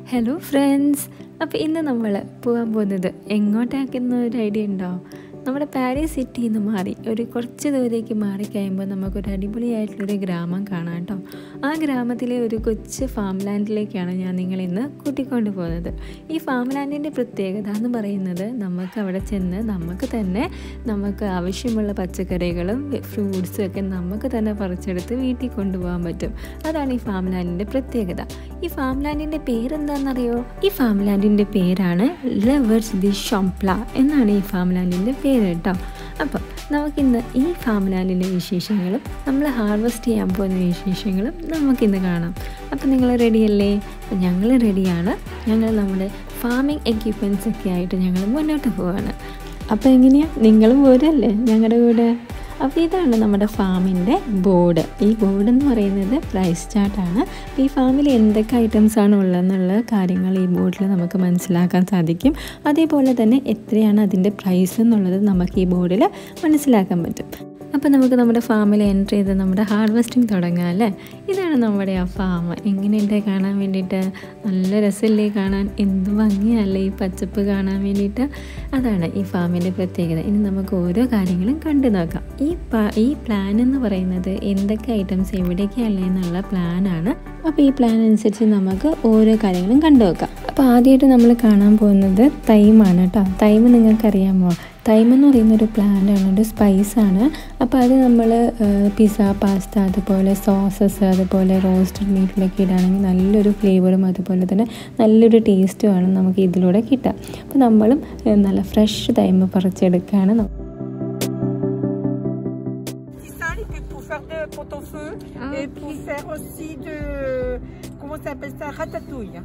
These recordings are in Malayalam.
ഹലോ ഫ്രണ്ട്സ് അപ്പോൾ ഇന്ന് നമ്മൾ പോകാൻ പോകുന്നത് എങ്ങോട്ടാക്കുന്ന ഒരു ഐഡിയ ഉണ്ടോ നമ്മുടെ പാരീസ് സിറ്റിയിൽ നിന്ന് മാറി ഒരു കുറച്ച് ദൂരേക്ക് മാറി കഴിയുമ്പോൾ നമുക്കൊരു അടിപൊളിയായിട്ടുള്ളൊരു ഗ്രാമം കാണാം കേട്ടോ ആ ഗ്രാമത്തിലെ ഒരു കൊച്ചു ഫാം ലാൻഡിലേക്കാണ് ഞാൻ നിങ്ങളെ ഇന്ന് കൂട്ടിക്കൊണ്ട് പോകുന്നത് ഈ ഫാം ലാൻഡിൻ്റെ പ്രത്യേകത എന്ന് പറയുന്നത് നമുക്ക് അവിടെ ചെന്ന് നമുക്ക് തന്നെ നമുക്ക് ആവശ്യമുള്ള പച്ചക്കറികളും ഫ്രൂട്ട്സും ഒക്കെ നമുക്ക് തന്നെ പറിച്ചെടുത്ത് വീട്ടിൽ കൊണ്ടുപോകാൻ പറ്റും അതാണ് ഈ ഫാം ലാൻഡിൻ്റെ പ്രത്യേകത ഈ ഫാം ലാൻഡിൻ്റെ പേരെന്താണെന്നറിയോ ഈ ഫാം ലാൻഡിൻ്റെ പേരാണ് ലവേഴ്സ് ദി ഷോംപ്ല എന്നാണ് ഈ ഫാം ലാൻഡിൻ്റെ പേര് കേട്ടോ അപ്പം നമുക്കിന്ന് ഈ ഫാം ലാൻഡിൻ്റെ വിശേഷങ്ങളും നമ്മൾ ഹാർവെസ്റ്റ് ചെയ്യാൻ പോകുന്ന വിശേഷങ്ങളും നമുക്കിന്ന് കാണാം അപ്പം നിങ്ങൾ റെഡിയല്ലേ അപ്പം ഞങ്ങൾ റെഡിയാണ് ഞങ്ങൾ നമ്മുടെ ഫാമിംഗ് എക്യുപ്മെൻറ്റ്സ് ഒക്കെ ആയിട്ട് ഞങ്ങൾ മുന്നോട്ട് പോവാണ് അപ്പോൾ എങ്ങനെയാണ് നിങ്ങളും പോരല്ലേ ഞങ്ങളുടെ കൂടെ അപ്പോൾ ഇതാണ് നമ്മുടെ ഫാമിൻ്റെ ബോർഡ് ഈ ബോർഡ് എന്ന് പറയുന്നത് പ്രൈസ് ചാർട്ടാണ് ഈ ഫാമിൽ എന്തൊക്കെ ഐറ്റംസ് ആണ് ഉള്ളതെന്നുള്ള കാര്യങ്ങൾ ഈ ബോർഡിൽ നമുക്ക് മനസ്സിലാക്കാൻ സാധിക്കും അതേപോലെ തന്നെ എത്രയാണ് അതിൻ്റെ പ്രൈസ് എന്നുള്ളത് നമുക്ക് ഈ ബോർഡിൽ മനസ്സിലാക്കാൻ പറ്റും അപ്പോൾ നമുക്ക് നമ്മുടെ ഫാമിൽ എൻട്രി ചെയ്ത് നമ്മുടെ ഹാർവെസ്റ്റിംഗ് തുടങ്ങാം അല്ലേ ഇതാണ് നമ്മുടെ ആ ഫാം എങ്ങനെയുണ്ട് കാണാൻ വേണ്ടിയിട്ട് നല്ല രസമല്ലേ കാണാൻ എന്ത് ഭംഗിയല്ലേ ഈ പച്ചപ്പ് കാണാൻ വേണ്ടിയിട്ട് അതാണ് ഈ ഫാമിൻ്റെ പ്രത്യേകത ഇനി നമുക്ക് ഓരോ കാര്യങ്ങളും കണ്ടു നോക്കാം ഈ ഈ പ്ലാൻ എന്ന് പറയുന്നത് എന്തൊക്കെ ഐറ്റംസ് എവിടേക്കല്ലേ എന്നുള്ള പ്ലാനാണ് അപ്പോൾ ഈ പ്ലാൻ അനുസരിച്ച് നമുക്ക് ഓരോ കാര്യങ്ങളും കണ്ടു നോക്കാം അപ്പോൾ ആദ്യമായിട്ട് നമ്മൾ കാണാൻ പോകുന്നത് തൈമാണ് കേട്ടോ തൈമ് നിങ്ങൾക്കറിയാമോ തൈം എന്ന് പറയുന്ന ഒരു പ്ലാന്റ് ആണ് ഒരു സ്പൈസാണ് അപ്പോൾ അത് നമ്മൾ പിസ്സ പാസ്ത അതുപോലെ സോസസ് അതുപോലെ റോസ്റ്റഡ് മീറ്റിലൊക്കെ ഇടുകയാണെങ്കിൽ നല്ലൊരു ഫ്ലേവറും അതുപോലെ തന്നെ നല്ലൊരു ടേസ്റ്റുമാണ് നമുക്ക് ഇതിലൂടെ കിട്ടുക അപ്പോൾ നമ്മളും നല്ല ഫ്രഷ് തൈമ് പറിച്ചെടുക്കുകയാണ് et puis pour faire de pot-au-feu Ah, et ok. pour faire aussi de comment ça s'appelle ça ratatouille.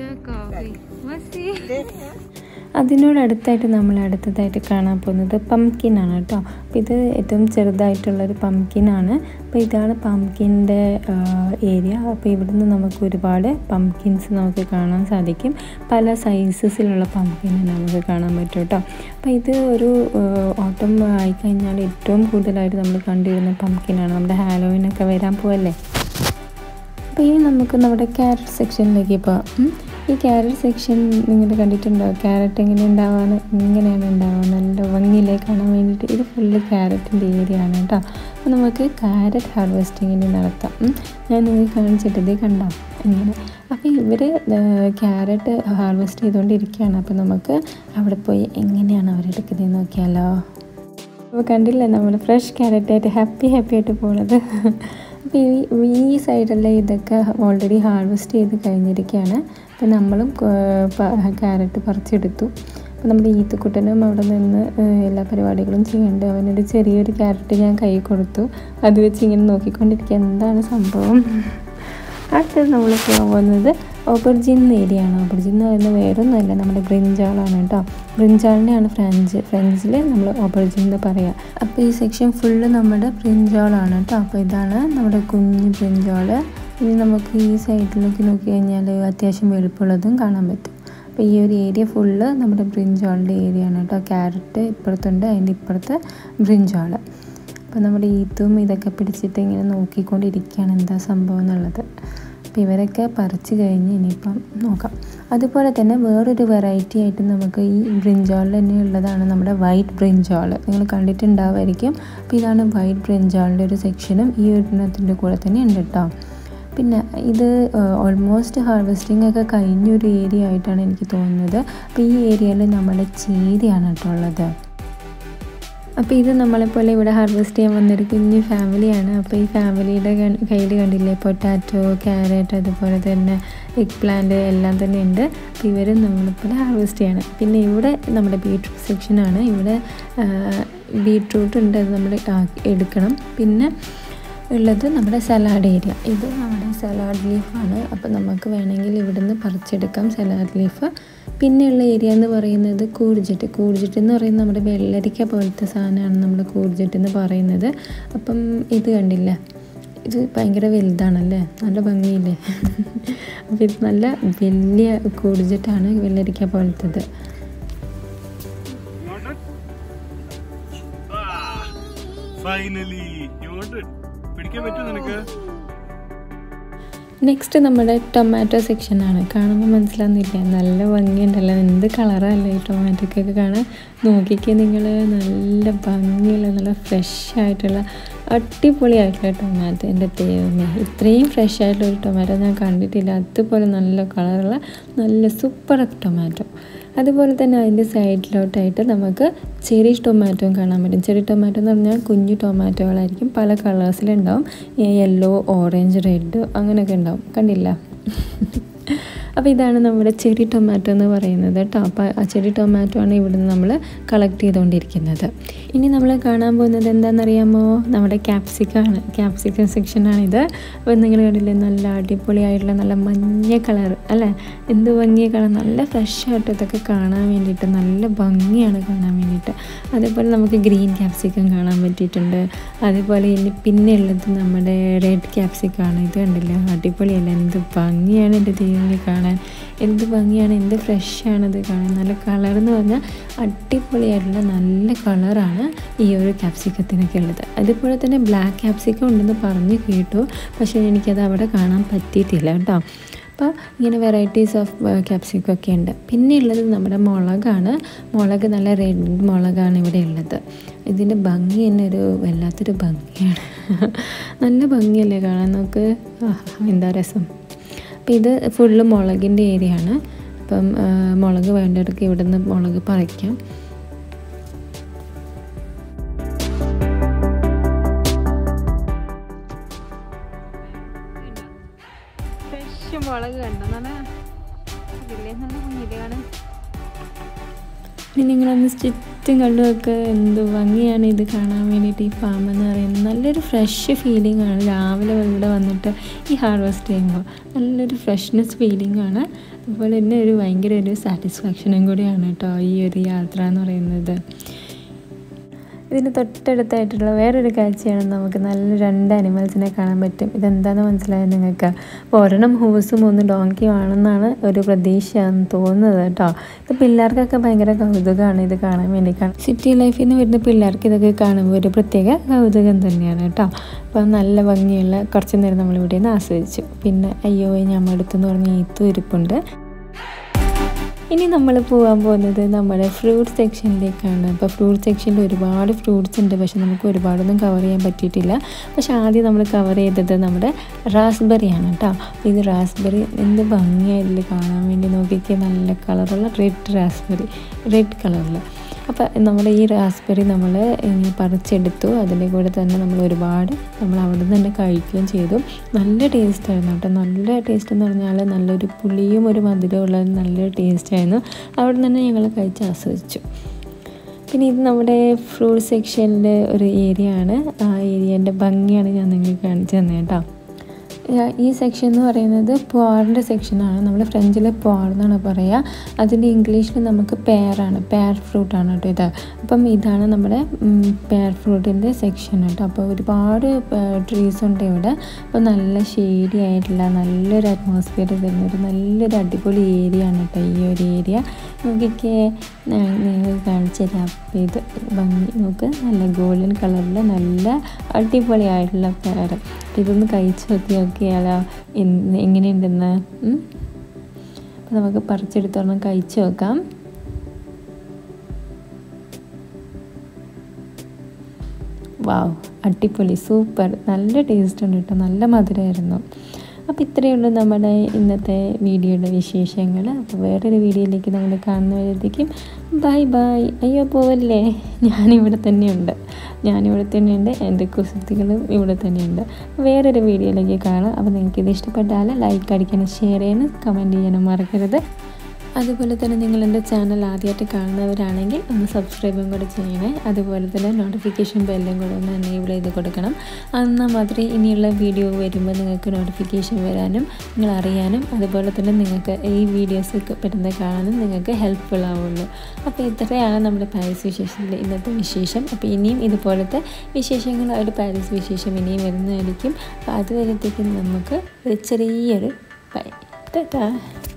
Derrière. അതിനോടടുത്തായിട്ട് നമ്മൾ അടുത്തതായിട്ട് കാണാൻ പോകുന്നത് പംകിൻ ആണ് കേട്ടോ അപ്പോൾ ഇത് ഏറ്റവും ചെറുതായിട്ടുള്ളൊരു പംകിൻ ആണ് അപ്പോൾ ഇതാണ് പംകിൻ്റെ ഏരിയ അപ്പോൾ ഇവിടുന്ന് നമുക്ക് ഒരുപാട് പംകിൻസ് നമുക്ക് കാണാൻ സാധിക്കും പല സൈസസിലുള്ള പംകിനെ നമുക്ക് കാണാൻ പറ്റും കേട്ടോ അപ്പോൾ ഇത് ഒരു ഓട്ടം ആയിക്കഴിഞ്ഞാൽ ഏറ്റവും കൂടുതലായിട്ട് നമ്മൾ കണ്ടുവരുന്ന പംകിനാണ് നമ്മുടെ ഹാലോവിനൊക്കെ വരാൻ പോവല്ലേ അപ്പോൾ ഇനി നമുക്ക് നമ്മുടെ ക്യാരറ്റ് സെക്ഷനിലേക്ക് പോകാം ഈ ക്യാരറ്റ് സെക്ഷൻ നിങ്ങൾ കണ്ടിട്ടുണ്ടോ ക്യാരറ്റ് എങ്ങനെ ഉണ്ടാവാന്ന് ഇങ്ങനെയാണ് ഉണ്ടാവുക നല്ല ഭംഗിയിലേക്ക് കാണാൻ വേണ്ടിയിട്ട് ഇത് ഫുള്ള് ക്യാരറ്റിൻ്റെ ഏരിയ ആണ് കേട്ടോ അപ്പോൾ നമുക്ക് ക്യാരറ്റ് ഹാർവെസ്റ്റിങ്ങിന് നടത്താം ഉം. ഞാൻ നിങ്ങൾക്ക് കാണിച്ചിട്ട് ഇത് കണ്ടോ ഇങ്ങനെ അപ്പോൾ ഇവർ ക്യാരറ്റ് ഹാർവെസ്റ്റ് ചെയ്തുകൊണ്ടിരിക്കുകയാണ് അപ്പോൾ നമുക്ക് അവിടെ പോയി എങ്ങനെയാണ് അവരെടുക്കുന്നത് നോക്കിയാലോ അപ്പോൾ കണ്ടില്ലേ നമ്മൾ ഫ്രഷ് ക്യാരറ്റായിട്ട് ഹാപ്പി ഹാപ്പി ആയിട്ട് പോണത് അപ്പോൾ ഈ ഈ സൈഡെല്ലാം ഇതൊക്കെ ഓൾറെഡി ഹാർവെസ്റ്റ് ചെയ്ത് കഴിഞ്ഞിരിക്കുകയാണ് അപ്പോൾ നമ്മളും ക്യാരറ്റ് പറിച്ചെടുത്തു അപ്പോൾ നമ്മുടെ ഈത്തുക്കുട്ടനും അവിടെ നിന്ന് ഏഹ്, എല്ലാ പരിപാടികളും ചെയ്യുന്നുണ്ട് അവനൊരു ചെറിയൊരു ക്യാരറ്റ് ഞാൻ കൈ കൊടുത്തു അത് വെച്ച് ഇങ്ങനെ നോക്കിക്കൊണ്ടിരിക്കുക എന്താണ് സംഭവം അടുത്തത് നമ്മൾ പോകാൻ പോകുന്നത് ഓപ്പർജിൻ ഏരിയ ആണ് ഓപ്പർജിൻ എന്ന് പറയുന്നത് വേറൊന്നുമല്ല നമ്മുടെ ബ്രിഞ്ചാളാണ് കേട്ടോ ബ്രിഞ്ചാളിനെയാണ് ഫ്രഞ്ച് ഫ്രഞ്ചിൽ നമ്മൾ ഓപ്പർജിൻ എന്ന് പറയുക അപ്പോൾ ഈ സെക്ഷൻ ഫുള്ള് നമ്മുടെ ബ്രിഞ്ചാളാണ് കേട്ടോ അപ്പോൾ ഇതാണ് നമ്മുടെ കുഞ്ഞ് ബ്രിഞ്ചാൾ ഇനി നമുക്ക് ഈ സൈഡിലേക്ക് നോക്കി കഴിഞ്ഞാൽ അത്യാവശ്യം വെളുപ്പുള്ളതും കാണാൻ പറ്റും അപ്പോൾ ഈ ഒരു ഏരിയ ഫുള്ള് നമ്മുടെ ബ്രിഞ്ചാളിൻ്റെ ഏരിയ ആണ് കേട്ടോ ക്യാരറ്റ് ഇപ്പുറത്തുണ്ട് അതിൻ്റെ ഇപ്പുറത്ത് ബ്രിഞ്ചാൾ അപ്പോൾ നമ്മുടെ ഈത്തും ഇതൊക്കെ പിടിച്ചിട്ട് ഇങ്ങനെ നോക്കിക്കൊണ്ടിരിക്കുകയാണ് എന്താ സംഭവം എന്നുള്ളത് അപ്പോൾ ഇവരൊക്കെ പറിച്ച് കഴിഞ്ഞ് ഇനിയിപ്പം നോക്കാം അതുപോലെ തന്നെ വേറൊരു വെറൈറ്റി ആയിട്ട് നമുക്ക് ഈ ബ്രിഞ്ചാളിൽ തന്നെ ഉള്ളതാണ് നമ്മുടെ വൈറ്റ് ബ്രിഞ്ചാൾ നിങ്ങൾ കണ്ടിട്ടുണ്ടാവുമായിരിക്കും അപ്പോൾ ഇതാണ് വൈറ്റ് ബ്രിഞ്ചാളിൻ്റെ ഒരു സെക്ഷനും ഈ ഒരെണ്ണത്തിൻ്റെ കൂടെ തന്നെ ഉണ്ട് കേട്ടോ പിന്നെ ഇത് ഓൾമോസ്റ്റ് ഹാർവെസ്റ്റിംഗ് ഒക്കെ കഴിഞ്ഞൊരു ഏരിയ ആയിട്ടാണ് എനിക്ക് തോന്നുന്നത് അപ്പോൾ ഈ ഏരിയയിൽ നമ്മുടെ ചീരയാണ് കേട്ടോ ഉള്ളത് അപ്പോൾ ഇത് നമ്മളെപ്പോലെ ഇവിടെ ഹാർവെസ്റ്റ് ചെയ്യാൻ വന്നൊരു കുഞ്ഞു ഫാമിലിയാണ് അപ്പോൾ ഈ ഫാമിലിയുടെ കയ്യിൽ കണ്ടില്ലേ പൊട്ടാറ്റോ ക്യാരറ്റ് അതുപോലെ തന്നെ എഗ് പ്ലാന്റ് എല്ലാം തന്നെ ഉണ്ട് അപ്പോൾ ഇവർ നമ്മളെപ്പോലെ ഹാർവെസ്റ്റ് ചെയ്യണം പിന്നെ ഇവിടെ നമ്മുടെ ബീട്രൂട്ട് സെക്ഷനാണ് ഇവിടെ ബീട്രൂട്ട് ഉണ്ട് അത് നമ്മൾ എടുക്കണം പിന്നെ ഉള്ളത് നമ്മുടെ സലാഡ് ഏരിയ ഇത് നമ്മുടെ സലാഡ് ലീഫാണ് അപ്പോൾ നമുക്ക് വേണമെങ്കിൽ ഇവിടുന്ന് പറിച്ചെടുക്കാം സലാഡ് ലീഫ് പിന്നെയുള്ള ഏരിയ എന്ന് പറയുന്നത് കൂർജറ്റ് കൂർജറ്റ് എന്ന് പറയുന്നത് നമ്മുടെ വെള്ളരിക്ക പോലത്തെ സാധനമാണ് നമ്മൾ കൂർജറ്റ് എന്ന് പറയുന്നത് അപ്പം ഇത് കണ്ടില്ല ഇത് ഭയങ്കര വലുതാണല്ലേ നല്ല ഭംഗിയില്ലേ അപ്പോൾ ഇത് നല്ല വലിയ കൂർജറ്റാണ് വെള്ളരിക്ക പോലത്തത് ഫൈനലി ഇങ്ങോട്ട് പിടിക്കാൻ പറ്റുമോ നിനക്ക് നെക്സ്റ്റ് നമ്മുടെ ടൊമാറ്റോ സെക്ഷനാണ് കാണുമ്പോൾ മനസ്സിലാവുന്നില്ല നല്ല ഭംഗിയുണ്ടല്ലോ എന്ത് കളറല്ലേ ഈ ടൊമാറ്റോക്കൊക്കെ കാണാൻ നോക്കിക്കേ നിങ്ങൾ നല്ല ഭംഗിയുള്ള നല്ല ഫ്രഷ് ആയിട്ടുള്ള അടിപൊളിയായിട്ടുള്ള ടൊമാറ്റോ എൻ്റെ ദൈവമേ ഇത്രയും ഫ്രഷ് ആയിട്ടുള്ള ഒരു ടൊമാറ്റോ ഞാൻ കണ്ടിട്ടില്ല അതുപോലെ നല്ല കളറുള്ള നല്ല സൂപ്പർ ടൊമാറ്റോ അതുപോലെ തന്നെ അതിൻ്റെ സൈഡിലോട്ടായിട്ട് നമുക്ക് ചെറി ടൊമാറ്റോയും കാണാൻ പറ്റും ചെറി ടൊമാറ്റോ എന്ന് പറഞ്ഞാൽ കുഞ്ഞു ടൊമാറ്റോകളായിരിക്കും പല കളേഴ്സിലുണ്ടാവും യെല്ലോ ഓറഞ്ച് റെഡ് അങ്ങനെയൊക്കെ ഉണ്ടാവും കണ്ടില്ല അപ്പോൾ ഇതാണ് നമ്മുടെ ചെറി ടൊമാറ്റോ എന്ന് പറയുന്നത് കേട്ടോ അപ്പോൾ ആ ചെറി ടൊമാറ്റോ ആണ് ഇവിടുന്ന് നമ്മൾ കളക്ട് ചെയ്തുകൊണ്ടിരിക്കുന്നത് ഇനി നമ്മൾ കാണാൻ പോകുന്നത് എന്താണെന്നറിയാമോ നമ്മുടെ ക്യാപ്സിക്കാണ് ക്യാപ്സിക്കം സെക്ഷനാണിത് അപ്പോൾ നിങ്ങൾ കണ്ടില്ലേ നല്ല അടിപൊളിയായിട്ടുള്ള നല്ല മഞ്ഞ കളർ അല്ലേ എന്ത് ഭംഗിയ കളർ നല്ല ഫ്രഷ് ആയിട്ട് ഇതൊക്കെ കാണാൻ വേണ്ടിയിട്ട് നല്ല ഭംഗിയാണ് കാണാൻ വേണ്ടിയിട്ട് അതേപോലെ നമുക്ക് ഗ്രീൻ ക്യാപ്സിക്കം കാണാൻ പറ്റിയിട്ടുണ്ട് അതേപോലെ ഇനി പിന്നെ ഉള്ളത് നമ്മുടെ റെഡ് ക്യാപ്സിക്കാണ് ഇത് കണ്ടില്ലേ അടിപൊളിയല്ല എന്ത് ഭംഗിയാണ് എൻ്റെ ദൈവങ്ങൾ കാണാൻ എന്ത് ഭംഗിയാണ് എന്ത് ഫ്രഷാണ് ഇത് കാണാൻ നല്ല കളർ എന്ന് പറഞ്ഞാൽ അടിപൊളിയായിട്ടുള്ള നല്ല കളറാണ് ഈ ഒരു ക്യാപ്സിക്കത്തിനൊക്കെ ഉള്ളത് അതുപോലെ തന്നെ ബ്ലാക്ക് ക്യാപ്സിക്കം ഉണ്ടെന്ന് പറഞ്ഞു കേട്ടു പക്ഷേ എനിക്കത് അവിടെ കാണാൻ പറ്റിയിട്ടില്ല കേട്ടോ അപ്പോൾ ഇങ്ങനെ വെറൈറ്റീസ് ഓഫ് ക്യാപ്സിക്കം ഒക്കെ ഉണ്ട് പിന്നെ ഉള്ളത് നമ്മുടെ മുളകാണ് മുളക് നല്ല റെഡ് മുളകാണ് ഇവിടെ ഉള്ളത് ഇതിൻ്റെ ഭംഗി തന്നെ ഒരു വല്ലാത്തൊരു ഭംഗിയാണ് നല്ല ഭംഗിയല്ലേ കാണാൻ നമുക്ക് എന്താ രസം അപ്പം ഇത് ഫുള്ള് മുളകിൻ്റെ ഏരിയ ആണ് അപ്പം മുളക് വേണ്ടവർക്ക് ഇവിടെ നിന്ന് മുളക് പറിക്കാം ഫ്രഷ് മുളക് കണ്ടോ നല്ല ഇതില്ലേ നല്ല കുഞ്ഞിലാണ് ഇനി നിങ്ങളൊന്ന് ചുറ്റും കണ്ടു നോക്ക് എന്ത് ഭംഗിയാണ് ഇത് കാണാൻ വേണ്ടിയിട്ട് ഈ ഫാം എന്ന് പറയുന്നത് നല്ലൊരു ഫ്രഷ് ഫീലിംഗ് ആണ് രാവിലെ ഇവിടെ വന്നിട്ട് ഈ ഹാർവെസ്റ്റ് ചെയ്യുമ്പോൾ നല്ലൊരു ഫ്രഷ്നെസ് ഫീലിംഗ് ആണ് അതുപോലെ തന്നെ ഒരു ഭയങ്കര ഒരു സാറ്റിസ്ഫാക്ഷനും കൂടിയാണ് കേട്ടോ ഈ ഒരു യാത്ര എന്ന് പറയുന്നത് ഇതിന് തൊട്ടടുത്തായിട്ടുള്ള വേറൊരു കാഴ്ചയാണ് നമുക്ക് നല്ല രണ്ട് അനിമൽസിനെ കാണാൻ പറ്റും ഇതെന്താണെന്ന് മനസ്സിലായത് നിങ്ങൾക്ക് അപ്പോൾ ഒരെണ്ണം ഹൂസും ഒന്ന് ഡോങ്കിയും ആണെന്നാണ് ഒരു പ്രതീക്ഷയാണെന്ന് തോന്നുന്നത് കേട്ടോ ഇത് പിള്ളേർക്കൊക്കെ ഭയങ്കര കൗതുകമാണ് ഇത് കാണാൻ വേണ്ടി കാണാം സിറ്റി ലൈഫിൽ നിന്ന് വരുന്ന പിള്ളേർക്ക് ഇതൊക്കെ കാണുമ്പോൾ ഒരു പ്രത്യേക കൗതുകം തന്നെയാണ് കേട്ടോ അപ്പം നല്ല ഭംഗിയുള്ള കുറച്ച് നേരം നമ്മളിവിടെ നിന്ന് ആസ്വദിച്ചു പിന്നെ അയ്യോ ഞമ്മടുത്തെന്ന് പറഞ്ഞ ഈത്തും ഇരിപ്പുണ്ട് ഇനി നമ്മൾ പോകാൻ പോകുന്നത് നമ്മുടെ ഫ്രൂട്ട് സെക്ഷനിലേക്കാണ് അപ്പോൾ ഫ്രൂട്ട് സെക്ഷനിൽ ഒരുപാട് ഫ്രൂട്ട്സ് ഉണ്ട് പക്ഷെ നമുക്ക് ഒരുപാടൊന്നും കവർ ചെയ്യാൻ പറ്റിയിട്ടില്ല പക്ഷെ ആദ്യം നമ്മൾ കവർ ചെയ്തത് നമ്മുടെ റാസ്ബെറി ആണ് കേട്ടോ ഇത് റാസ്ബെറി എന്ത് ഭംഗിയായിട്ടില്ല കാണാൻ വേണ്ടി നോക്കിക്കുക നല്ല കളറുള്ള റെഡ് റാസ്ബെറി റെഡ് കളറിൽ അപ്പോൾ നമ്മുടെ ഈ റാസ്ബെറി നമ്മൾ ഇങ്ങനെ പറിച്ചെടുത്തു അതിൻ്റെ കൂടെ തന്നെ നമ്മൾ ഒരുപാട് നമ്മൾ അവിടെ നിന്ന് തന്നെ കഴിക്കുകയും ചെയ്തു നല്ല ടേസ്റ്റ് ആയിരുന്നു കേട്ടോ നല്ല ടേസ്റ്റ് എന്ന് പറഞ്ഞാൽ നല്ലൊരു പുളിയും ഒരു മധുരവും ഉള്ള നല്ലൊരു ടേസ്റ്റ് ആയിരുന്നു അവിടെ നിന്ന് തന്നെ ഞങ്ങൾ കഴിച്ച് ആസ്വദിച്ചു പിന്നെ ഇത് നമ്മുടെ ഫ്രൂട്ട് സെക്ഷനിൽ ഒരു ഏരിയ ആണ് ആ ഏരിയേൻ്റെ ഭംഗിയാണ് ഞാൻ നിങ്ങൾക്ക് കാണിച്ചു തന്നെ കേട്ടോ ഈ സെക്ഷൻ എന്ന് പറയുന്നത് പോറിൻ്റെ സെക്ഷനാണ് നമ്മൾ ഫ്രഞ്ചിൽ പോർ എന്നാണ് പറയുക അതിൻ്റെ ഇംഗ്ലീഷിൽ നമുക്ക് പെയറാണ് പെയർ ഫ്രൂട്ടാണ് കേട്ടോ ഇത് അപ്പം ഇതാണ് നമ്മുടെ പെയർ ഫ്രൂട്ടിൻ്റെ സെക്ഷൻ കേട്ടോ അപ്പോൾ ഒരുപാട് ട്രീസ് ഉണ്ട് ഇവിടെ അപ്പോൾ നല്ല ഷെയ്ഡി ആയിട്ടുള്ള നല്ലൊരു അറ്റ്മോസ്ഫിയർ തരുന്ന ഒരു നല്ലൊരു അടിപൊളി ഏരിയ ആണ് കേട്ടോ ഈ ഒരു ഏരിയ നോക്കിക്കേ നിങ്ങൾക്ക് കാണിച്ചു തരാം അപ്പോൾ ഇത് ഭംഗി നോക്ക് നല്ല ഗോൾഡൻ കളറിൽ നല്ല അടിപൊളിയായിട്ടുള്ള പെയർ ഇതൊന്ന് കഴിച്ച് നോക്കി നോക്കിയാലോ എങ്ങനെയുണ്ടെന്ന് അപ്പോൾ നമുക്ക് പറിച്ചെടുത്തോളം കഴിച്ച് നോക്കാം വാവ് അടിപൊളി സൂപ്പർ നല്ല ടേസ്റ്റ് ഉണ്ട് കേട്ടോ നല്ല മധുരമായിരുന്നു അപ്പോൾ ഇത്രയേ ഉള്ളൂ നമ്മുടെ ഇന്നത്തെ വീഡിയോയുടെ വിശേഷങ്ങൾ അപ്പോൾ വേറൊരു വീഡിയോയിലേക്ക് നമ്മൾ കാണുന്നവരത്തേക്കും ബൈ ബൈ അയ്യോ പോവല്ലേ ഞാനിവിടെ തന്നെയുണ്ട് ഞാനിവിടെ തന്നെയുണ്ട് എൻ്റെ കുസൃതികളും ഇവിടെ തന്നെയുണ്ട് വേറൊരു വീഡിയോയിലേക്ക് കാണാം അപ്പോൾ നിങ്ങൾക്ക് ഇത് ഇഷ്ടപ്പെട്ടാൽ ലൈക്ക് അടിക്കാനും ഷെയർ ചെയ്യാനും കമൻറ്റ് ചെയ്യാനും മറക്കരുത് അതുപോലെ തന്നെ നിങ്ങൾ എൻ്റെ ചാനൽ ആദ്യമായിട്ട് കാണുന്നവരാണെങ്കിൽ ഒന്ന് സബ്സ്ക്രൈബും കൂടെ ചെയ്യണേ അതുപോലെ തന്നെ നോട്ടിഫിക്കേഷൻ ബെല്ലും കൂടെ ഒന്ന് എനേബിൾ ചെയ്ത് കൊടുക്കണം എന്നാൽ മാത്രമേ ഇനിയുള്ള വീഡിയോ വരുമ്പോൾ നിങ്ങൾക്ക് നോട്ടിഫിക്കേഷൻ വരാനും നിങ്ങൾ അറിയാനും അതുപോലെ തന്നെ നിങ്ങൾക്ക് ഈ വീഡിയോസ് പെട്ടെന്ന് കാണാനും നിങ്ങൾക്ക് ഹെൽപ്ഫുൾ ആവുള്ളൂ അപ്പോൾ ഇത്രയാണ് നമ്മുടെ പാരീസ് വിശേഷത്തിൽ ഇന്നത്തെ വിശേഷം അപ്പോൾ ഇനിയും ഇതുപോലത്തെ വിശേഷങ്ങളായിട്ട് പാരീസ് വിശേഷം ഇനിയും വരുന്നതായിരിക്കും അപ്പോൾ അതുവരത്തേക്കും നമുക്ക് ഒരു ചെറിയൊരു ബൈ ടാറ്റാ